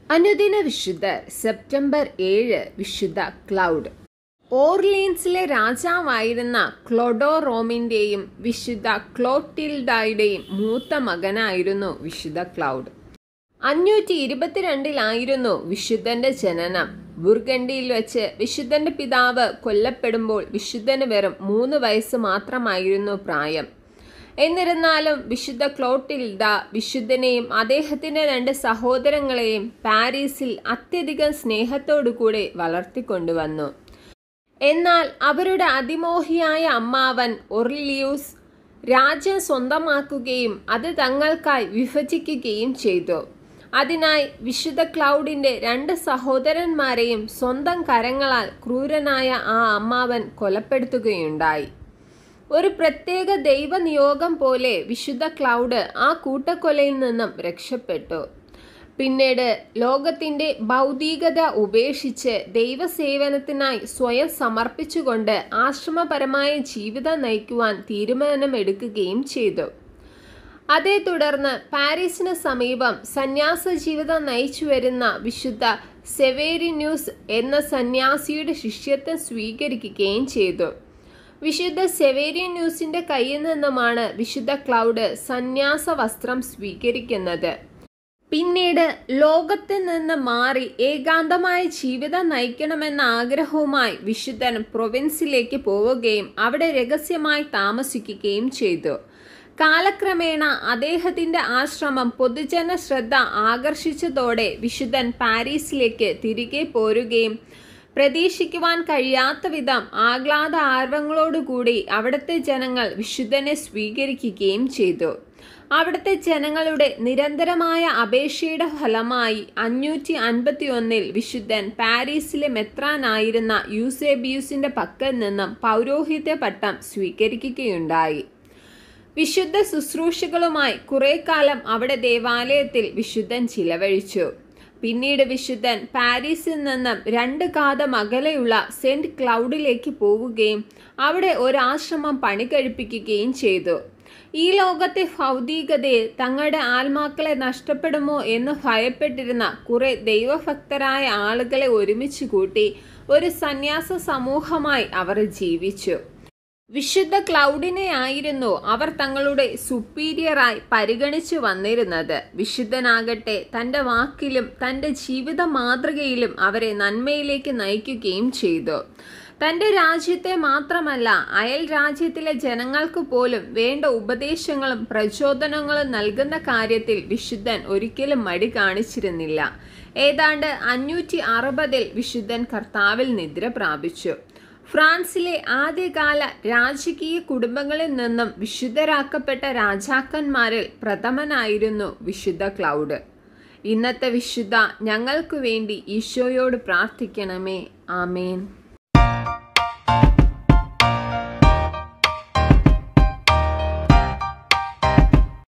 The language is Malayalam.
അനുദിന വിശുദ്ധർ സെപ്റ്റംബർ ഏഴ് വിശുദ്ധ ക്ലൗഡ് ഓർലീൻസിലെ രാജാവായിരുന്ന ക്ലോഡോ റോമിൻ്റെയും വിശുദ്ധ ക്ലോട്ടിൽഡയുടെയും മൂത്ത മകനായിരുന്നു വിശുദ്ധ ക്ലൗഡ് അഞ്ഞൂറ്റി ഇരുപത്തിരണ്ടിലായിരുന്നു വിശുദ്ധന്റെ ജനനം ബുർഗണ്ടിയിൽ വെച്ച് വിശുദ്ധന്റെ പിതാവ് കൊല്ലപ്പെടുമ്പോൾ വിശുദ്ധന് വെറും മൂന്ന് വയസ്സ് മാത്രമായിരുന്നു പ്രായം എന്നിരുന്നാലും വിശുദ്ധ ക്ലോട്ടിൽഡ വിശുദ്ധനെയും അദ്ദേഹത്തിന്റെ രണ്ട് സഹോദരങ്ങളെയും പാരീസിൽ അത്യധികം സ്നേഹത്തോടുകൂടി വളർത്തിക്കൊണ്ടുവന്നു എന്നാൽ അവരുടെ അതിമോഹിയായ അമ്മാവൻ ഒർലിയൂസ് രാജ്യം സ്വന്തമാക്കുകയും അത് തങ്ങൾക്കായി വിഭജിക്കുകയും ചെയ്തു അതിനായി വിശുദ്ധ ക്ലൗഡിന്റെ രണ്ട് സഹോദരന്മാരെയും സ്വന്തം കരങ്ങളാൽ ക്രൂരനായ ആ അമ്മാവൻ കൊലപ്പെടുത്തുകയുണ്ടായി ഒരു പ്രത്യേക ദൈവനിയോഗം പോലെ വിശുദ്ധ ക്ലൗഡ് ആ കൂട്ടക്കൊലയിൽ നിന്നും രക്ഷപ്പെട്ടു പിന്നീട് ലോകത്തിൻ്റെ ഭൗതികത ഉപേക്ഷിച്ച് ദൈവസേവനത്തിനായി സ്വയം സമർപ്പിച്ചുകൊണ്ട് ആശ്രമപരമായ ജീവിതം നയിക്കുവാൻ തീരുമാനമെടുക്കുകയും ചെയ്തു അതേ തുടർന്ന് പാരീസിന് സമീപം സന്യാസ ജീവിതം നയിച്ചു വരുന്ന വിശുദ്ധ സെവേരിന്യൂസ് എന്ന സന്യാസിയുടെ ശിഷ്യത്വം സ്വീകരിക്കുകയും ചെയ്തു വിശുദ്ധ സെവേരിന്യൂസിന്റെ കയ്യിൽ നിന്നുമാണ് വിശുദ്ധ ക്ലൗഡ് സന്യാസ വസ്ത്രം സ്വീകരിക്കുന്നത് പിന്നീട് ലോകത്തിൽ നിന്ന് മാറി ഏകാന്തമായ ജീവിതം നയിക്കണമെന്ന ആഗ്രഹവുമായി വിശുദ്ധൻ പ്രൊവിൻസിലേക്ക് പോവുകയും അവിടെ രഹസ്യമായി താമസിക്കുകയും ചെയ്തു കാലക്രമേണ അദ്ദേഹത്തിന്റെ ആശ്രമം പൊതുജന ശ്രദ്ധ ആകർഷിച്ചതോടെ വിശുദ്ധൻ പാരീസിലേക്ക് തിരികെ പോരുകയും പ്രതീക്ഷിക്കുവാൻ കഴിയാത്ത വിധം ആഹ്ലാദ ആർവങ്ങളോടുകൂടി അവിടുത്തെ ജനങ്ങൾ വിശുദ്ധനെ സ്വീകരിക്കുകയും ചെയ്തു അവിടുത്തെ ജനങ്ങളുടെ നിരന്തരമായ അപേക്ഷയുടെ ഫലമായി അഞ്ഞൂറ്റി അൻപത്തി ഒന്നിൽ വിശുദ്ധൻ പാരീസിലെ മെത്രാനായിരുന്ന യൂസേബിയൂസിന്റെ പക്കൽ നിന്നും പൗരോഹിത്യ പട്ടം സ്വീകരിക്കുകയുണ്ടായി വിശുദ്ധ ശുശ്രൂഷകളുമായി കുറെ കാലം അവിടെ ദേവാലയത്തിൽ വിശുദ്ധൻ ചിലവഴിച്ചു പിന്നീട് വിശുദ്ധൻ പാരീസിൽ നിന്നും രണ്ട് കാതം അകലെയുള്ള സെന്റ് ക്ലൗഡിലേക്ക് പോവുകയും അവിടെ ഒരാശ്രമം പണി കഴിപ്പിക്കുകയും ചെയ്തു ഈ ലോകത്തെ ഭൗതികതയിൽ തങ്ങളുടെ ആത്മാക്കളെ നഷ്ടപ്പെടുമോ എന്ന് ഭയപ്പെട്ടിരുന്ന കുറെ ദൈവഭക്തരായ ആളുകളെ ഒരുമിച്ച് കൂട്ടി ഒരു സന്യാസ സമൂഹമായി അവർ ജീവിച്ചു വിശുദ്ധ ക്ലൗഡിനെ ആയിരുന്നു അവർ തങ്ങളുടെ സുപ്പീരിയറായി പരിഗണിച്ചു വന്നിരുന്നത് വിശുദ്ധനാകട്ടെ തൻ്റെ വാക്കിലും തൻ്റെ ജീവിത മാതൃകയിലും അവരെ നന്മയിലേക്ക് നയിക്കുകയും ചെയ്തു തൻ്റെ രാജ്യത്തെ മാത്രമല്ല അയൽ രാജ്യത്തിലെ ജനങ്ങൾക്ക് പോലും വേണ്ട ഉപദേശങ്ങളും പ്രചോദനങ്ങളും നൽകുന്ന കാര്യത്തിൽ വിശുദ്ധൻ ഒരിക്കലും മടി കാണിച്ചിരുന്നില്ല ഏതാണ്ട് അഞ്ഞൂറ്റി അറുപതിൽ വിശുദ്ധൻ കർത്താവിൽ നിദ്ര പ്രാപിച്ചു ഫ്രാൻസിലെ ആദ്യകാല രാജകീയ കുടുംബങ്ങളിൽ നിന്നും വിശുദ്ധരാക്കപ്പെട്ട രാജാക്കന്മാരിൽ പ്രഥമനായിരുന്നു വിശുദ്ധ ക്ലൗഡ് ഇന്നത്തെ വിശുദ്ധ ഞങ്ങൾക്ക് വേണ്ടി ഈശോയോട് പ്രാർത്ഥിക്കണമേ ആമേൻ